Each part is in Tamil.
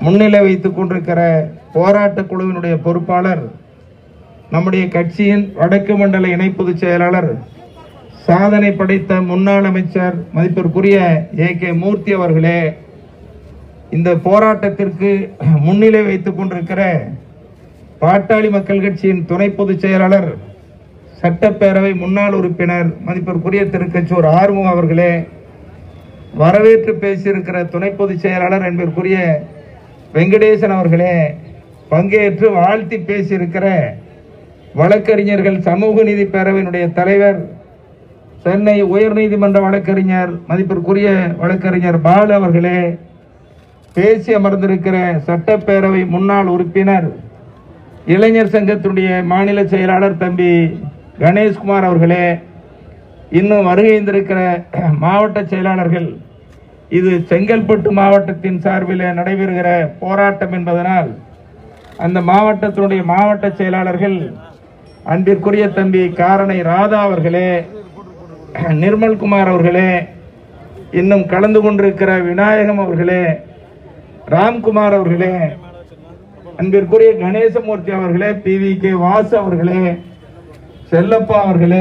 முன்னிலை வைத்துக் கொண்டிருக்கிற போராட்ட குழுவினுடைய பொறுப்பாளர் நம்முடைய கட்சியின் வடக்கு மண்டல இணை பொதுச் செயலாளர் சாதனை படைத்த முன்னாள் அமைச்சர் மதிப்பிற்குரிய ஏ கே மூர்த்தி அவர்களே இந்த போராட்டத்திற்கு முன்னிலை வைத்துக் கொண்டிருக்கிற பாட்டாளி மக்கள் கட்சியின் துணை பொதுச் செயலாளர் சட்டப்பேரவை முன்னாள் உறுப்பினர் மதிப்பிற்குரிய திருக்கச்சூர் ஆறுமுகம் அவர்களே வரவேற்று பேசியிருக்கிற துணை பொதுச் செயலாளர் என்பதற்குரிய வெங்கடேசன் அவர்களே பங்கேற்று வாழ்த்தி பேசியிருக்கிற வழக்கறிஞர்கள் சமூக நீதி பேரவையினுடைய தலைவர் சென்னை உயர்நீதிமன்ற வழக்கறிஞர் மதிப்பிற்குரிய வழக்கறிஞர் பாலு அவர்களே பேசி அமர்ந்திருக்கிற சட்டப்பேரவை முன்னாள் உறுப்பினர் இளைஞர் சங்கத்தினுடைய மாநில செயலாளர் தம்பி கணேஷ்குமார் அவர்களே இன்னும் வருகைந்திருக்கிற மாவட்ட செயலாளர்கள் இது செங்கல்பட்டு மாவட்டத்தின் சார்பில் நடைபெறுகிற போராட்டம் என்பதனால் அந்த மாவட்டத்தினுடைய மாவட்ட செயலாளர்கள் அன்பிற்குரிய தம்பி காரணை ராதா அவர்களே நிர்மல்குமார் அவர்களே இன்னும் கலந்து கொண்டிருக்கிற விநாயகம் அவர்களே ராம்குமார் அவர்களே அன்பிற்குரிய கணேசமூர்த்தி அவர்களே பி வி கே வாசு அவர்களே செல்லப்பா அவர்களே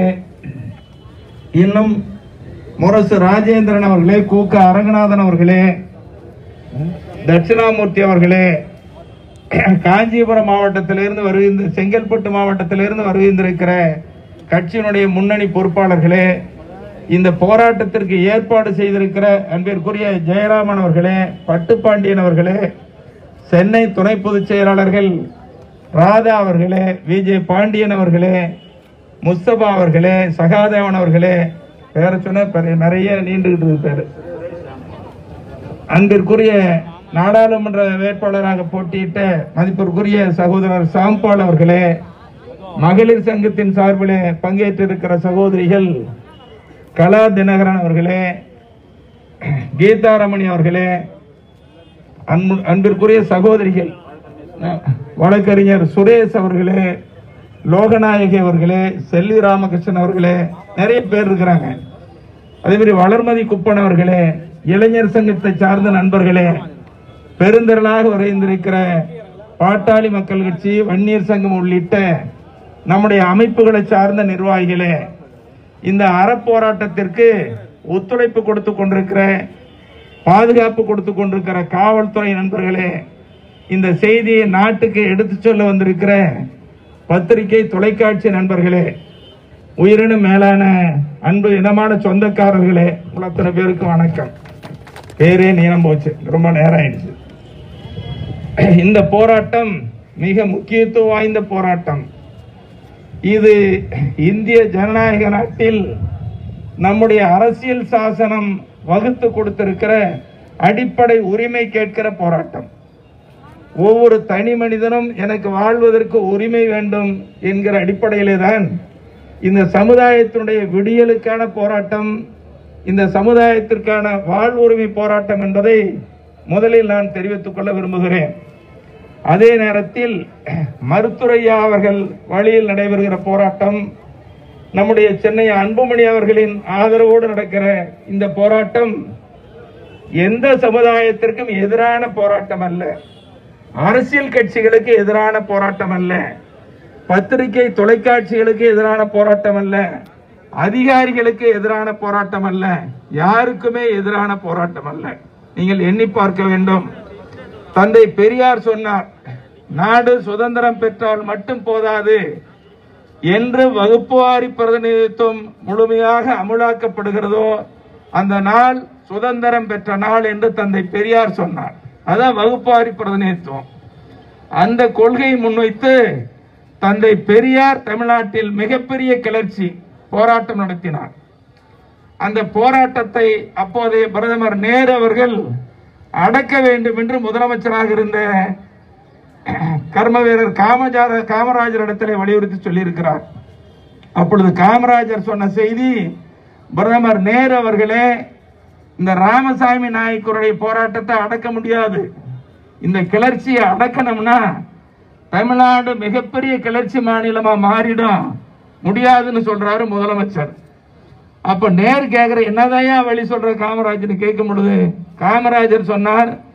இன்னும் முரசு ராஜேந்திரன் அவர்களே கூக்க அரங்கநாதன் அவர்களே தட்சிணாமூர்த்தி அவர்களே காஞ்சிபுரம் மாவட்டத்திலிருந்து வருகின்ற செங்கல்பட்டு மாவட்டத்திலிருந்து வருகின்றிருக்கிற கட்சியினுடைய முன்னணி பொறுப்பாளர்களே இந்த போராட்டத்திற்கு ஏற்பாடு செய்திருக்கிற அன்பிற்குரிய ஜெயராமன் அவர்களே பட்டுப்பாண்டியன் அவர்களே சென்னை துணை பொதுச் செயலாளர்கள் ராதா அவர்களே விஜே பாண்டியன் அவர்களே முஸ்தபா அவர்களே சகாதேவன் அவர்களே பேர சொன்ன பெரிய- நிறைய நீண்டுகிட்டு இருக்கு பேரு அன்பிற்குரிய நாடாளுமன்ற வேட்பாளராக போட்டியிட்ட மதிப்பிற்குரிய சகோதரர் சாம்பால் அவர்களே மகளிர் சங்கத்தின் சார்பிலே பங்கேற்றிருக்கிற சகோதரிகள் கலா தினகரன் அவர்களே கீதாரமணி அவர்களே அன்பு அன்பிற்குரிய சகோதரிகள் அஹ், வழக்கறிஞர் சுரேஷ் அவர்களே லோகநாயகி அவர்களே செல்லி ராமகிருஷ்ணன் அவர்களே நிறைய பேர் இருக்கிறாங்க அதே மாதிரி வளர்மதி குப்பன் அவர்களே இளைஞர் சங்கத்தை சார்ந்த நண்பர்களே பெருந்திரளாக விரைந்திருக்கிற பாட்டாளி மக்கள் கட்சி வன்னியர் சங்கம் உள்ளிட்ட நம்முடைய அமைப்புகளை சார்ந்த நிர்வாகிகளே இந்த அறப்போராட்டத்திற்கு ஒத்துழைப்பு கொடுத்து கொண்டிருக்கிற பாதுகாப்பு கொடுத்து கொண்டிருக்கிற காவல்துறை நண்பர்களே இந்த செய்தியை நாட்டுக்கு எடுத்துச் சொல்ல வந்திருக்கிற பத்திரிகை தொலைக்காட்சி நண்பர்களே உயிரினும் மேலான அன்பு இனமான சொந்தக்காரர்களே உங்கள் அத்தனை பேருக்கு வணக்கம் பேரே நீளம் போச்சு ரொம்ப நேரம் ஆயிடுச்சு இந்த போராட்டம் மிக முக்கியத்துவம் வாய்ந்த போராட்டம் இது இந்திய ஜனநாயக நாட்டில் நம்முடைய அரசியல் சாசனம் வகுத்து கொடுத்திருக்கிற அடிப்படை உரிமை கேட்கிற போராட்டம் ஒவ்வொரு தனி மனிதனும் எனக்கு வாழ்வதற்கு உரிமை வேண்டும் என்கிற அடிப்படையிலே தான் இந்த சமுதாயத்தினுடைய விடியலுக்கான போராட்டம் இந்த சமுதாயத்திற்கான வாழ்வுரிமை போராட்டம் என்பதை முதலில் நான் தெரிவித்துக் கொள்ள விரும்புகிறேன் அதே நேரத்தில் மருத்துரையா அவர்கள் வழியில் நடைபெறுகிற போராட்டம் நம்முடைய சென்னை அன்புமணி அவர்களின் ஆதரவோடு நடக்கிற இந்த போராட்டம் எந்த சமுதாயத்திற்கும் எதிரான போராட்டம் அல்ல அரசியல் கட்சிகளுக்கு எதிரான போராட்டம் அல்ல பத்திரிகை தொலைக்காட்சிகளுக்கு எதிரான போராட்டம் அல்ல அதிகாரிகளுக்கு எதிரான போராட்டம் அல்ல யாருக்குமே எதிரான போராட்டம் அல்ல நீங்கள் எண்ணி பார்க்க வேண்டும் தந்தை பெரியார் சொன்னார் நாடு சுதந்திரம் பெற்றால் மட்டும் போதாது என்று வகுப்புவாரி பிரதிநிதித்துவம் முழுமையாக அமுலாக்கப்படுகிறதோ அந்த நாள் சுதந்திரம் பெற்ற நாள் என்று தந்தை பெரியார் சொன்னார் அதான் வகுப்புவாரி பிரதிநிதித்துவம் அந்த கொள்கையை முன்வைத்து தந்தை பெரியார் தமிழ்நாட்டில் மிகப்பெரிய கிளர்ச்ி போராட்டம் நடத்தினார் அந்த போராட்டத்தை அப்போதைய பிரதமர் நேரு அவர்கள் அடக்க வேண்டும் என்று முதலமைச்சராக இருந்த கர்ம வீரர் காமஜார காமராஜர் இடத்திலே வலியுறுத்தி சொல்லியிருக்கிறார் அப்பொழுது காமராஜர் சொன்ன செய்தி பிரதமர் நேரு அவர்களே இந்த ராமசாமி நாயக்கருடைய போராட்டத்தை அடக்க முடியாது இந்த கிளர்ச்சியை அடக்கணும்னா தமிழ்நாடு மிகப்பெரிய கிளர்ச்சி மாநிலமா மாறிடும் முடியாதுன்னு சொல்றாரு முதலமைச்சர் அப்ப நேரு கேக்குற என்னதான் வழி சொல்ற காமராஜர் கேட்கும் பொழுது காமராஜர் சொன்னார்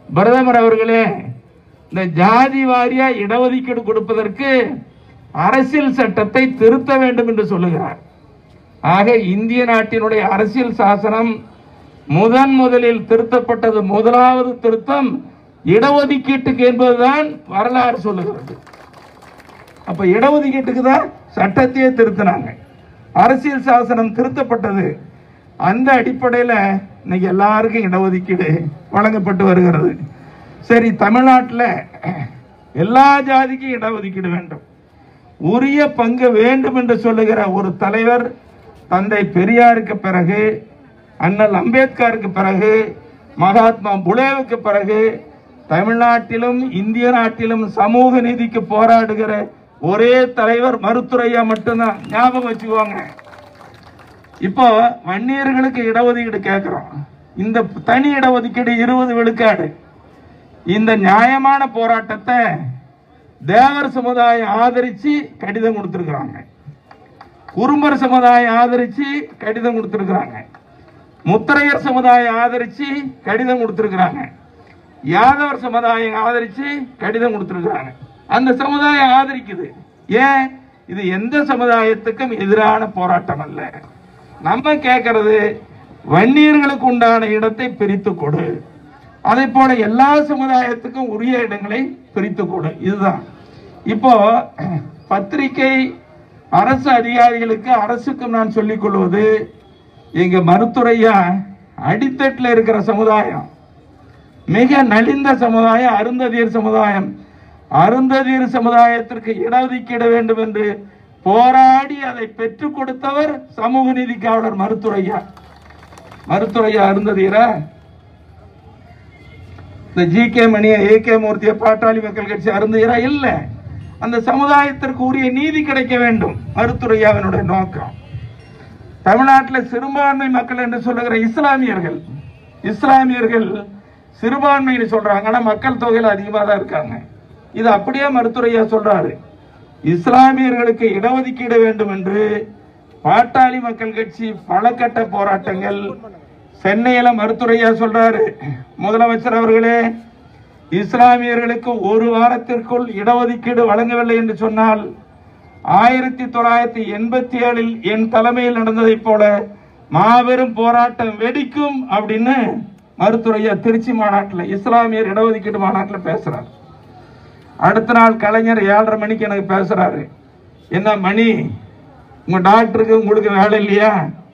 பிரதமர் அவர்களே இந்த ஜாதி வாரியா இடஒதுக்கீடு கொடுப்பதற்கு அரசியல் சட்டத்தை திருத்த வேண்டும் என்று சொல்லுகிறார் ஆக இந்திய நாட்டினுடைய அரசியல் சாசனம் முதன் முதலில் திருத்தப்பட்டது முதலாவது திருத்தம் இடஒதுக்கீட்டுக்கு என்பதுதான் வரலாறு சொல்லுகிறது அப்ப இடஒதுக்கீட்டுக்கு தான் சட்டத்தையே திருத்தினாங்க அரசியல் சாசனம் திருத்தப்பட்டது அந்த அடிப்படையில் இன்னைக்கு எல்லாருக்கும் இடஒதுக்கீடு வழங்கப்பட்டு வருகிறது சரி தமிழ்நாட்டில் எல்லா ஜாதிக்கும் இடஒதுக்கீடு வேண்டும் உரிய பங்கு வேண்டும் என்று சொல்லுகிற ஒரு தலைவர் தந்தை பெரியாருக்கு பிறகு அண்ணல் அம்பேத்கருக்கு பிறகு மகாத்மா புலேவுக்கு பிறகு தமிழ்நாட்டிலும் இந்திய நாட்டிலும் சமூக நீதிக்கு போராடுகிற ஒரே தலைவர் மருத்துரையா மட்டும்தான் ஞாபகம் வச்சுக்கோங்க இப்போ வன்னியர்களுக்கு இடஒதுக்கீடு கேட்கிறோம் இந்த தனி இடஒதுக்கீடு இருபது விழுக்காடு இந்த நியாயமான போராட்டத்தை தேவர் சமுதாயம் ஆதரிச்சு கடிதம் கொடுத்திருக்கிறாங்க குறும்பர் சமுதாயம் ஆதரிச்சு கடிதம் கொடுத்திருக்கிறாங்க முத்தரையர் சமுதாயம் ஆதரிச்சு கடிதம் கொடுத்திருக்கிறாங்க யாதவர் சமுதாயம் ஆதரிச்சு கடிதம் கொடுத்திருக்கிறாங்க அந்த சமுதாயம் ஆதரிக்குது ஏன் இது எந்த சமுதாயத்துக்கும் எதிரான போராட்டம் அல்ல நம்ம கேட்கறது வன்னியர்களுக்கு உண்டான இடத்தை பிரித்து கொடு அதே போல எல்லா சமுதாயத்துக்கும் உரிய இடங்களை பிரித்து கொடு இதுதான் இப்போ பத்திரிகை அரசு அதிகாரிகளுக்கு அரசுக்கும் நான் சொல்லிக் கொள்வது எங்க மருத்துரையா அடித்தட்டில் இருக்கிற சமுதாயம் மிக நலிந்த சமுதாயம் அருந்ததியர் சமுதாயம் அருந்ததியர் சமுதாயத்திற்கு இடஒதுக்கீடு வேண்டும் என்று போராடி அதை பெற்றுக் கொடுத்தவர் சமூக நீதி காவலர் மருத்துரையா மருத்துரையா அருந்ததியரா இந்த ஜி கே மணியை ஏ கே மூர்த்திய பாட்டாளி மக்கள் கட்சி அருந்ததியரா இல்ல அந்த சமுதாயத்திற்கு உரிய நீதி கிடைக்க வேண்டும் மருத்துரையாவினுடைய நோக்கம் தமிழ்நாட்டில் சிறுபான்மை மக்கள் என்று சொல்லுகிற இஸ்லாமியர்கள் இஸ்லாமியர்கள் சிறுபான்மைன்னு சொல்றாங்க ஆனா மக்கள் தொகையில் அதிகமாக தான் இருக்காங்க இது அப்படியே மருத்துரையா சொல்றாரு இஸ்லாமியர்களுக்கு இடஒதுக்கீடு வேண்டும் என்று பாட்டாளி மக்கள் கட்சி பல கட்ட போராட்டங்கள் சென்னையில மருத்துரையா சொல்றாரு முதலமைச்சர் அவர்களே இஸ்லாமியர்களுக்கு ஒரு வாரத்திற்குள் இடஒதுக்கீடு வழங்கவில்லை என்று சொன்னால் ஆயிரத்தி தொள்ளாயிரத்தி எண்பத்தி ஏழில் என் தலைமையில் நடந்ததைப் போல மாபெரும் போராட்டம் வெடிக்கும் அப்படின்னு மருத்துரையா திருச்சி மாநாட்டில் இஸ்லாமியர் இடஒதுக்கீடு மாநாட்டில் பேசுறாரு அடுத்த நாள் கலைஞர் ஏழரை மணிக்கு எனக்கு பேசுறாரு என்ன மணி உங்க டாக்டருக்கு உங்களுக்கு வேலை இல்லையா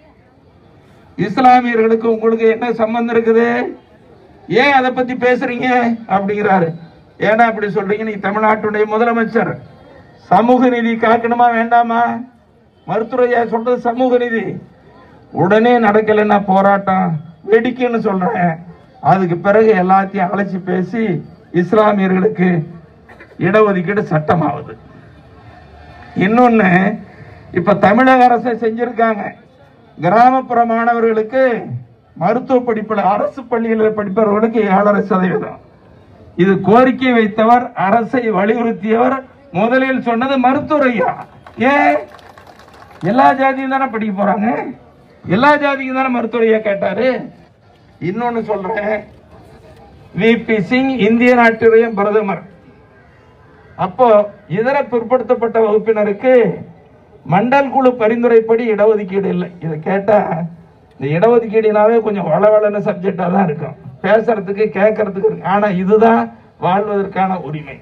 இஸ்லாமியர்களுக்கு உங்களுக்கு என்ன சம்பந்தம் இருக்குது ஏன் அதை பத்தி பேசுறீங்க அப்படிங்கிறாரு ஏன்னா அப்படி சொல்றீங்க நீ தமிழ்நாட்டுடைய முதலமைச்சர் சமூக நீதி காக்கணுமா வேண்டாமா மருத்துவரையா சொல்றது சமூக நீதி உடனே நடக்கலைன்னா போராட்டம் வெடிக்குன்னு சொல்றேன் அதுக்கு பிறகு எல்லாத்தையும் அழைச்சி பேசி இஸ்லாமியர்களுக்கு இடஒதுக்கீடு சட்டமாகுது இன்னொன்னு இப்ப தமிழக அரசு செஞ்சிருக்காங்க கிராமப்புற மாணவர்களுக்கு மருத்துவ படிப்புல அரசு பள்ளிகளில் படிப்பவர்களுக்கு ஏழரை சதவீதம் இது கோரிக்கை வைத்தவர் அரசை வலியுறுத்தியவர் முதலில் சொன்னது மருத்துவரையா ஏன் எல்லா ஜாதியும் தானே படிக்க போறாங்க எல்லா ஜாதிக்கும் தானே மருத்துவரையா கேட்டாரு இன்னொன்னு சொல்றேன் விபி சிங் இந்திய நாட்டுடைய பிரதமர் அப்போ இதர பிற்படுத்தப்பட்ட வகுப்பினருக்கு மண்டல் குழு பரிந்துரைப்படி இடஒதுக்கீடு இல்லை இதை கேட்டா இந்த இடஒதுக்கீடுனாவே கொஞ்சம் வளவளன சப்ஜெக்டா தான் இருக்கும் பேசுறதுக்கு கேட்கறதுக்கு இருக்கு ஆனா இதுதான் வாழ்வதற்கான உரிமை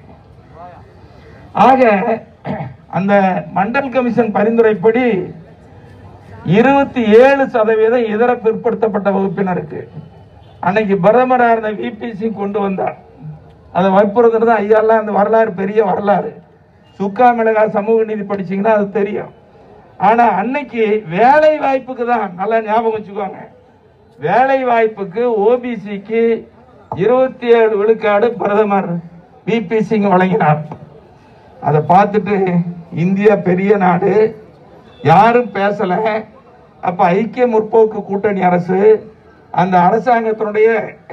ஆக அந்த மண்டல் கமிஷன் பரிந்துரைப்படி இருபத்தி ஏழு சதவீதம் இதர பிற்படுத்தப்பட்ட வகுப்பினருக்கு அன்னைக்கு பிரதமராக இருந்த விபிசி கொண்டு வந்தார் அதை வற்புறுத்துறது ஐயாலாம் அந்த வரலாறு பெரிய வரலாறு சுக்கா மிளகா சமூக நீதி படிச்சீங்கன்னா அது தெரியும் ஆனா அன்னைக்கு வேலை வாய்ப்புக்கு தான் நல்லா ஞாபகம் வச்சுக்கோங்க வேலை வாய்ப்புக்கு ஓபிசிக்கு இருபத்தி ஏழு விழுக்காடு பிரதமர் விபி சிங் வழங்கினார் அதை பார்த்துட்டு இந்தியா பெரிய நாடு யாரும் பேசல அப்ப ஐக்கிய முற்போக்கு கூட்டணி அரசு அந்த அரசாங்கத்தினுடைய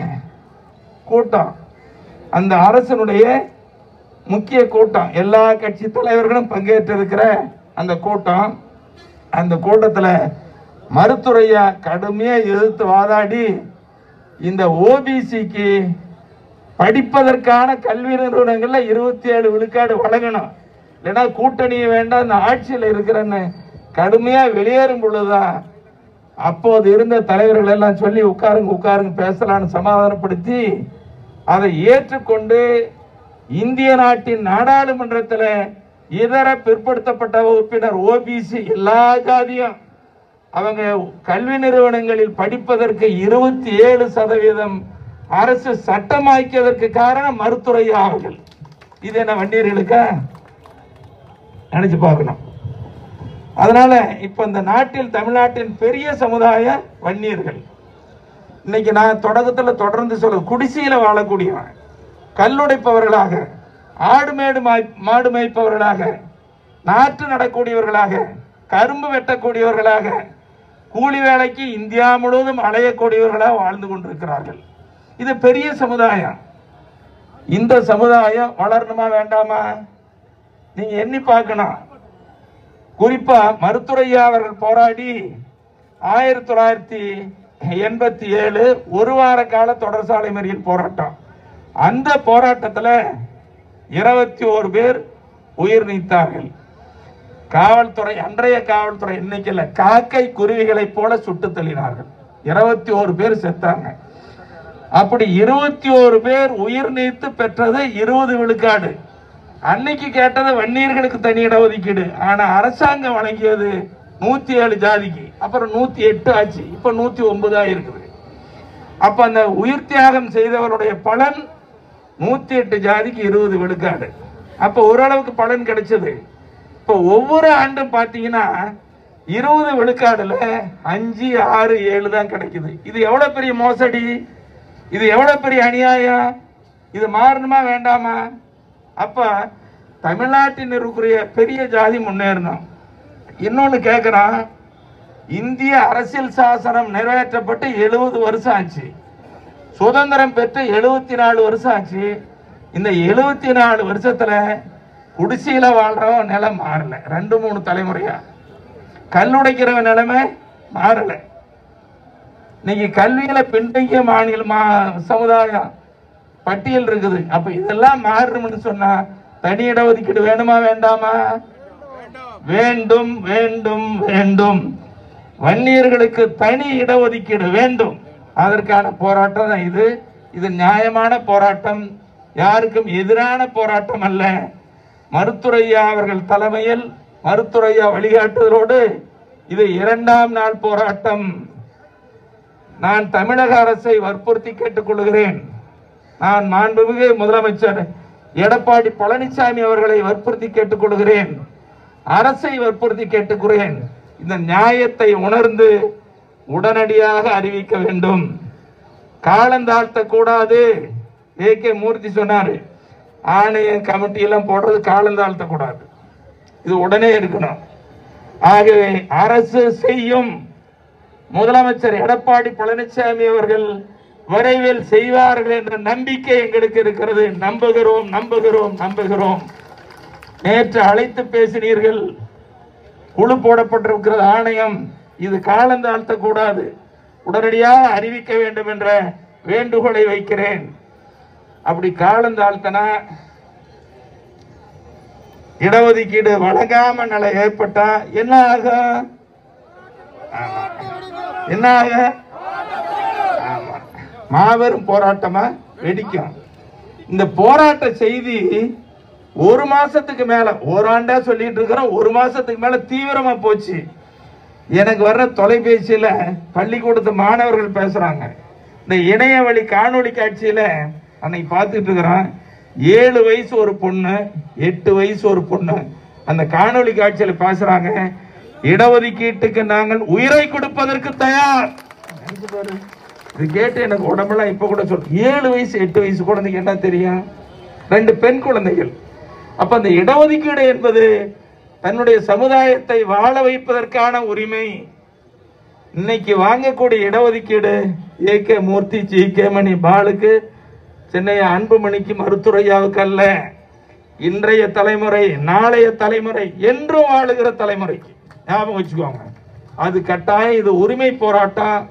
கூட்டம் அந்த அரசனுடைய முக்கிய கூட்டம் எல்லா கட்சி தலைவர்களும் பங்கேற்று இருக்கிற அந்த கூட்டம் அந்த கூட்டத்தில் மருத்துரையா கடுமையா எதிர்த்து வாதாடி இந்த ஓபிசிக்கு படிப்பதற்கான கல்வி நிறுவனங்கள்ல இருபத்தி ஏழு விழுக்காடு வழங்கணும் இல்லைன்னா கூட்டணி வேண்டாம் இந்த ஆட்சியில் இருக்கிறேன்னு கடுமையா வெளியேறும் பொழுதுதான் அப்போது இருந்த தலைவர்கள் எல்லாம் சொல்லி உட்காருங்க உட்காருங்க பேசலாம்னு சமாதானப்படுத்தி அதை ஏற்றுக்கொண்டு இந்திய நாட்டின் நாடாளுமன்றத்தில் இதர பிற்படுத்தப்பட்ட வகுப்பினர் ஓபிசி எல்லா ஜாதியும் அவங்க கல்வி நிறுவனங்களில் படிப்பதற்கு இருபத்தி ஏழு சதவீதம் அரசு சட்டமாக்கியதற்கு காரணம் மருத்துவரையா அவர்கள் இது என்ன வண்டியர்களுக்கா நினைச்சு பார்க்கணும் அதனால இப்ப இந்த நாட்டில் தமிழ்நாட்டின் பெரிய சமுதாய வன்னியர்கள் இன்னைக்கு நான் தொடக்கத்துல தொடர்ந்து சொல்ல குடிசையில வாழக்கூடியவன் கல்லுடைப்பவர்களாக ஆடு மேடு மாய்- மாடு மேய்ப்பவர்களாக நாற்று நடக்கூடியவர்களாக கரும்பு வெட்டக்கூடியவர்களாக கூலி வேலைக்கு இந்தியா முழுவதும் அலையக்கூடியவர்களாக வாழ்ந்து கொண்டிருக்கிறார்கள் இது பெரிய சமுதாயம் இந்த சமுதாயம் வளரணுமா வேண்டாமா நீங்க எண்ணி பார்க்கணும் குறிப்பா மருத்துரையா அவர்கள் போராடி ஆயிரத்தி தொள்ளாயிரத்தி எண்பத்தி ஏழு ஒரு வார கால தொடர் சாலை மறியல் போராட்டம் அந்த போராட்டத்துல இருபத்தி ஓரு பேர் உயிர் நீத்தார்கள் காவல்துறை அன்றைய காவல்துறை இன்னைக்கு இல்ல காக்கை குருவிகளைப் போல சுட்டு தள்ளினார்கள் இருபத்தி ஓரு பேர் செத்தாங்க அப்படி இருபத்தி ஓரு பேர் உயிர் நீத்து பெற்றது இருபது விழுக்காடு அன்னைக்கு கேட்டது வன்னியர்களுக்கு தனி இடஒதுக்கீடு ஆனா அரசாங்கம் வழங்கியது நூத்தி ஏழு ஜாதிக்கு அப்புறம் நூத்தி எட்டு ஆச்சு இப்ப நூத்தி ஒன்பதா இருக்குது அப்ப அந்த உயிர் தியாகம் செய்தவருடைய பலன் நூத்தி எட்டு ஜாதிக்கு இருபது விழுக்காடு அப்ப ஓரளவுக்கு பலன் கிடைச்சது இப்ப ஒவ்வொரு ஆண்டும் பாத்தீங்கன்னா இருபது விழுக்காடுல அஞ்சு ஆறு ஏழு தான் கிடைக்குது இது எவ்வளவு பெரிய மோசடி இது எவ்வளவு பெரிய அநியாயம் இது மாறணுமா வேண்டாமா அப்ப தமிழ்நாட்டின் இருக்கிற பெரிய ஜாதி முன்னேறணும் இன்னொன்னு கேட்கிறான் இந்திய அரசியல் சாசனம் நிறைவேற்றப்பட்டு எழுபது வருஷம் ஆச்சு சுதந்திரம் பெற்று எழுபத்தி நாலு வருஷம் ஆச்சு இந்த எழுபத்தி நாலு வருஷத்துல குடிசையில வாழ்றவன் நிலம் மாறல ரெண்டு மூணு தலைமுறையா கல்லுடைக்கிறவன் நிலைமை மாறல இன்னைக்கு கல்வியில பின்தங்கிய மாநில மா சமுதாயம் பட்டியல் இருக்குது அப்ப இதெல்லாம் மாறணும்னு சொன்னா தனி இடஒதுக்கீடு வேணுமா வேண்டாமா வேண்டும் வேண்டும் வேண்டும் வன்னியர்களுக்கு தனி இடஒதுக்கீடு வேண்டும் அதற்கான போராட்டம் தான் இது இது நியாயமான போராட்டம் யாருக்கும் எதிரான போராட்டம் அல்ல மருத்துரையா அவர்கள் தலைமையில் மருத்துரையா வழிகாட்டுதலோடு இது இரண்டாம் நாள் போராட்டம் நான் தமிழக அரசை வற்புறுத்தி கேட்டுக்கொள்கிறேன் நான் மாண்புமிகு முதலமைச்சர் எடப்பாடி பழனிசாமி அவர்களை வற்புறுத்தி கேட்டுக்கொள்கிறேன் அரசை வற்புறுத்தி கேட்டுக்கிறேன் இந்த நியாயத்தை உணர்ந்து உடனடியாக அறிவிக்க வேண்டும் காலந்தாழ்த்த கூடாது ஏ கே மூர்த்தி சொன்னாரு ஆணையம் கமிட்டி எல்லாம் போடுறது காலந்தாழ்த்த கூடாது இது உடனே இருக்கணும் ஆகவே அரசு செய்யும் முதலமைச்சர் எடப்பாடி பழனிசாமி அவர்கள் விரைவில் செய்வார்கள் என்ற நம்பிக்கை எங்களுக்கு இருக்கிறது நம்புகிறோம் நம்புகிறோம் நம்புகிறோம் நேற்று அழைத்து பேசினீர்கள் குழு போடப்பட்டிருக்கிற ஆணையம் இது காலந்தாழ்த்த கூடாது உடனடியாக அறிவிக்க வேண்டும் என்ற வேண்டுகோளை வைக்கிறேன் அப்படி காலந்தாழ்த்தனா இடஒதுக்கீடு வழங்காம நிலை ஏற்பட்டா என்ன ஆகும் ஆமா. என்ன ஆகும் ஆமா. மாபெரும் போராட்டமா வெடிக்கும் இந்த போராட்ட செய்தி ஒரு மாசத்துக்கு மேல ஓராண்டா சொல்லிட்டு இருக்கிறோம் ஒரு மாசத்துக்கு மேல தீவிரமா போச்சு எனக்கு வர்ற தொலைபேசியில பள்ளிக்கூடத்து மாணவர்கள் பேசுறாங்க இந்த இணைய வழி காணொளி காட்சியில அன்னைக்கு பார்த்துட்டு இருக்கிறோம் ஏழு வயசு ஒரு பொண்ணு எட்டு வயசு ஒரு பொண்ணு அந்த காணொளி காட்சியில பேசுறாங்க இடஒதுக்கீட்டுக்கு நாங்கள் உயிரை கொடுப்பதற்கு தயார் நினைச்சு பாரு. இது கேட்டு எனக்கு உடம்பெல்லாம் இப்ப கூட சொல் ஏழு வயசு எட்டு வயசு குழந்தைக்கு என்ன தெரியும் ரெண்டு பெண் குழந்தைகள் அப்ப அந்த இடஒதுக்கீடு என்பது தன்னுடைய சமுதாயத்தை வாழ வைப்பதற்கான உரிமை இன்னைக்கு வாங்கக்கூடிய இடஒதுக்கீடு A K Murthy G K Mani பாலுக்கு சென்னை அன்புமணிக்கு மருத்துரையாவுக்கு அல்ல இன்றைய தலைமுறை நாளைய தலைமுறை என்றும் வாழுகிற தலைமுறைக்கு ஞாபகம் வச்சுக்கோங்க அது கட்டாயம் இது உரிமை போராட்டம்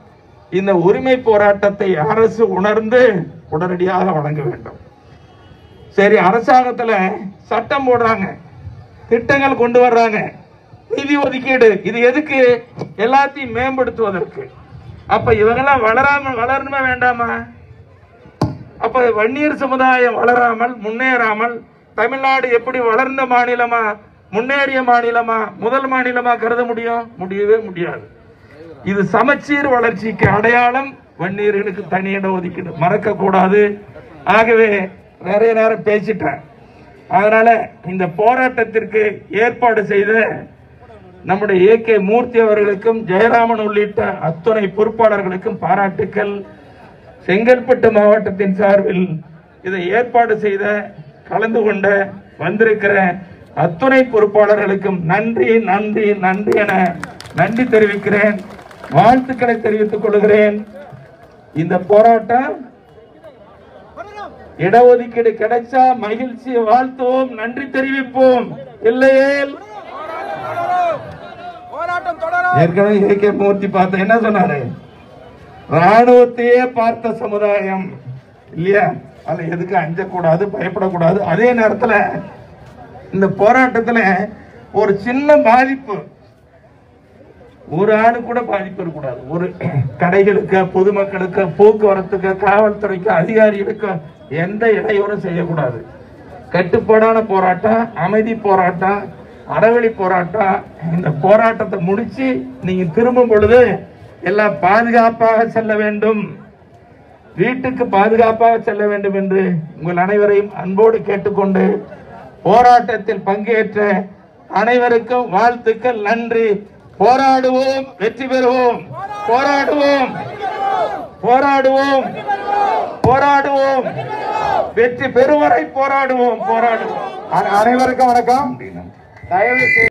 இந்த உரிமை போராட்டத்தை அரசு உணர்ந்து உடனடியாக வழங்க வேண்டும் சரி அரசாங்கத்துல சட்டம் போடுறாங்க திட்டங்கள் கொண்டு வர்றாங்க நிதி ஒதுக்கீடு இது எதுக்கு எல்லாத்தையும் மேம்படுத்துவதற்கு அப்ப இவங்கெல்லாம் வளராம வளரணுமா வேண்டாமா அப்ப வன்னியர் சமுதாயம் வளராமல் முன்னேறாமல் தமிழ்நாடு எப்படி வளர்ந்த மாநிலமா முன்னேறிய மாநிலமா முதல் மாநிலமா கருத முடியும் முடியவே முடியாது இது சமச்சீர் வளர்ச்சிக்கு அடையாளம் வன்னியர்களுக்கு தனி இடம் ஒதுக்கீடு மறக்க கூடாது ஆகவே நிறைய நேரம் பேசிட்டேன் அதனால இந்த போராட்டத்திற்கு ஏற்பாடு செய்த நம்முடைய ஏ கே மூர்த்தி அவர்களுக்கும் ஜெயராமன் உள்ளிட்ட அத்துணை பொறுப்பாளர்களுக்கும் பாராட்டுக்கள் செங்கல்பட்டு மாவட்டத்தின் சார்பில் இதை ஏற்பாடு செய்த கலந்து கொண்ட வந்திருக்கிற அத்துணை பொறுப்பாளர்களுக்கும் நன்றி நன்றி நன்றி என நன்றி தெரிவிக்கிறேன் வாழ்த்துக்களை தெரிவித்துக் கொள்கிறேன் இந்த போராட்டம் இடஒதுக்கீடு கிடைச்சா மகிழ்ச்சி வாழ்த்துவோம் நன்றி தெரிவிப்போம் இல்லையேல் போராட்டம் தொடரும் ஏற்கனவே ஏ கே மூர்த்தி பார்த்த என்ன சொன்னாரு ராணுவத்தையே பார்த்த சமுதாயம் இல்லையா அதுல எதுக்கு அஞ்சக்கூடாது பயப்படக்கூடாது அதே நேரத்துல இந்த போராட்டத்துல ஒரு சின்ன பாதிப்பு ஒரு ஆளு கூட பாதிப்பு இருக்கக்கூடாது ஒரு கடைகளுக்கு பொதுமக்களுக்கு போக்குவரத்துக்கு காவல்துறைக்கு அதிகாரிகளுக்கு எந்த இடையூறும் செய்யக்கூடாது கட்டுப்பாடான போராட்டம் அமைதி போராட்டம் அறவழி போராட்டம் இந்த போராட்டத்தை முடிச்சு நீங்க திரும்பும் பொழுது எல்லாம் பாதுகாப்பாக செல்ல வேண்டும் வீட்டுக்கு பாதுகாப்பாக செல்ல வேண்டும் என்று உங்கள் அனைவரையும் அன்போடு கேட்டுக்கொண்டு போராட்டத்தில் பங்கேற்ற அனைவருக்கும் வாழ்த்துக்கள் நன்றி போராடுவோம் வெற்றி பெறுவோம் போராடுவோம் போராடுவோம் போராடுவோம் வெற்றி பெறுவரை போராடுவோம் போராடுவோம் அனைவருக்கும் வணக்கம் தயவு செய்து